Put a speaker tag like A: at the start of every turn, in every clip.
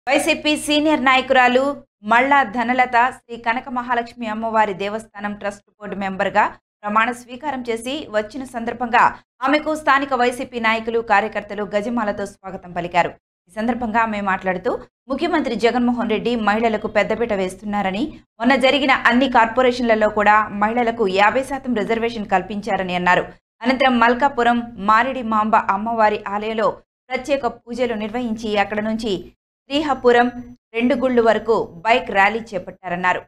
A: YCP senior నాయకురాలు మల్లా ధనలత శ్రీ కనక మహాలక్ష్మి అమ్మవారి దేవస్థానం ట్రస్ట్ బోర్డు మెంబర్గా ప్రమాణ స్వీకారం చేసి వచ్చిన సందర్భంగా ఆమెకు స్థానిక వైసీపీ నాయకులు కార్యకర్తలు గజమాలతో స్వాగతం పలికారు ఈ సందర్భంగా ఆమె మాట్లాడుతూ ముఖ్యమంత్రి జగన్మోహన్ రెడ్డి మహిళలకు పెద్దపీట వేస్తున్నారని మొన్న జరిగిన అన్ని కార్పొరేషన్లలో కూడా మహిళలకు యాభై శాతం రిజర్వేషన్ కల్పించారని అన్నారు అనంతరం మల్కాపురం మారిడి మాంబ అమ్మవారి ఆలయంలో ప్రత్యేక పూజలు నిర్వహించి అక్కడ నుంచి శ్రీహపురం రెండు గుళ్ళు వరకు బైక్ ర్యాలీ చేపట్టారన్నారు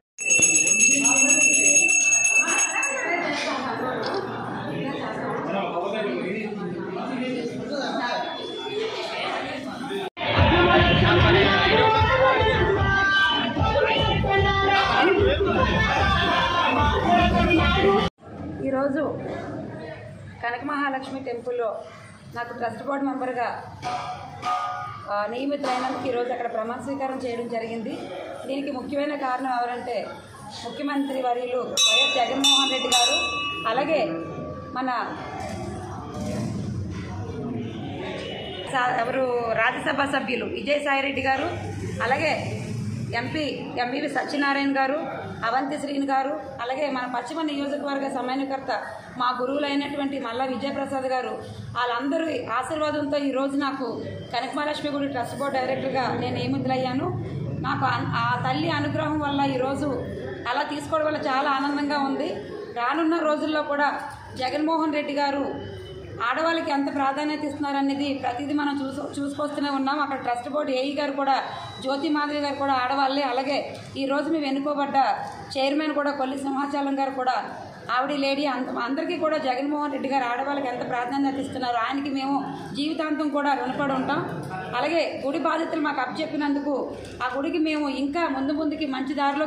B: ఈరోజు కనక మహాలక్ష్మి టెంపుల్లో నాకు ట్రస్ట్ బోర్డు మెంబర్గా ఆ, నియమితులైనందుకు ఈరోజు అక్కడ ప్రమాణ స్వీకారం చేయడం జరిగింది దీనికి ముఖ్యమైన కారణం ఎవరంటే ముఖ్యమంత్రి వర్యులు వైఎస్ జగన్మోహన్ రెడ్డి గారు అలాగే మన సా- ఎవరు రాజ్యసభ సభ్యులు విజయసాయిరెడ్డి గారు అలాగే ఎంపీ ఎంఈవి సత్యనారాయణ గారు అవంతి శ్రీని గారు అలాగే మన పశ్చిమ నియోజకవర్గ సమన్వయకర్త మా గురువులైనటువంటి మల్లా విజయప్రసాద్ గారు వాళ్ళందరి ఆశీర్వాదంతో ఈరోజు నాకు కనకమహాలక్ష్మి గుడి ట్రస్ట్ బోర్డు డైరెక్టర్గా నేను నియమితులయ్యాను నాకు అన్- ఆ తల్లి అనుగ్రహం వల్ల ఈరోజు అలా తీసుకోవడం వల్ల చాలా ఆనందంగా ఉంది రానున్న రోజుల్లో కూడా జగన్మోహన్ రెడ్డి గారు ఆడవాళ్ళకి ఎంత ప్రాధాన్యత ఇస్తున్నారనేది ప్రతిదీ మనం చూసు చూసుకొస్తూనే ఉన్నాం అక్కడ ట్రస్ట్ బోర్డు ఏఈ గారు కూడా జ్యోతి మాధవి గారు కూడా ఆడవాళ్ళే అలాగే ఈ రోజు మేము ఎన్నుకోబడ్డ చైర్మన్ కూడా కొల్లి సింహాచలం గారు కూడా ఆవిడ లేడీ అంత అందరికీ కూడా జగన్మోహన్ రెడ్డి గారు ఆడవాళ్ళకి ఎంత ప్రాధాన్యత ఇస్తున్నారు ఆయనకి మేము జీవితాంతం కూడా రుణపడి ఉంటాం అలాగే గుడి బాధ్యతలు మాకు అప్పచెప్పినందుకు ఆ గుడికి మేము ఇంకా ముందు ముందుకి మంచి దారిలో